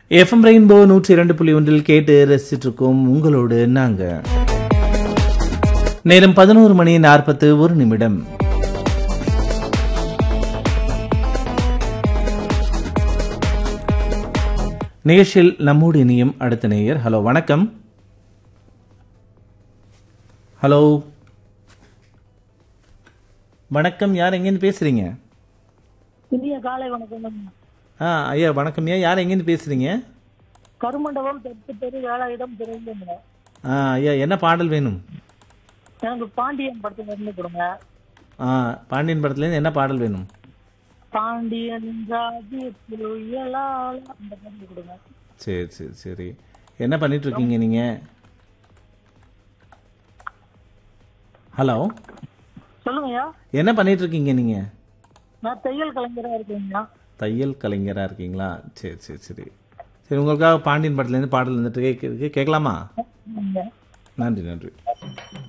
FM rainbow நூற்றி இரண்டு புள்ளி ஒன்றில் கேட்டு ரசிச்சிட்டு இருக்கோம் உங்களோடு நாங்க நேரம் பதினோரு மணி நாற்பத்து ஒரு நிமிடம் நிகழ்ச்சியில் நம்மோடு இனியும் அடுத்த நேயர் ஹலோ வணக்கம் ஹலோ வணக்கம் யார் எங்கேருந்து பேசுறீங்க இனிய காலை வணக்கம் ஆ ஐயா வணக்கம் ஐயா யார் எங்கேருந்து பேசுறீங்க கருமண்டபம் தெற்கு தெரு வேலாயுதம் திறந்துங்க ஆ ஐயா என்ன பாடல் வேணும் எனக்கு பாண்டியன் படத்துல இருந்து கொடுங்க ஆ பாண்டியன் படத்துலேருந்து என்ன பாடல் வேணும் பாண்டியன் ராஜ்யத்தில் உயலால அந்த பாட்டு கொடுங்க சரி சரி சரி என்ன பண்ணிட்டு இருக்கீங்க நீங்க ஹலோ சொல்லுங்கய்யா என்ன பண்ணிட்டு இருக்கீங்க நீங்க நான் தையல் கலைஞரா இருக்கேங்கய்யா தையல் கலைஞரா இருக்கீங்களா சரி சரி சரி சரி உங்களுக்காக பாண்டியன் படத்துலேருந்து பாடல் வந்துட்டு கேட்க கேட்கலாமா ஆமாங்க. நன்றி நன்றி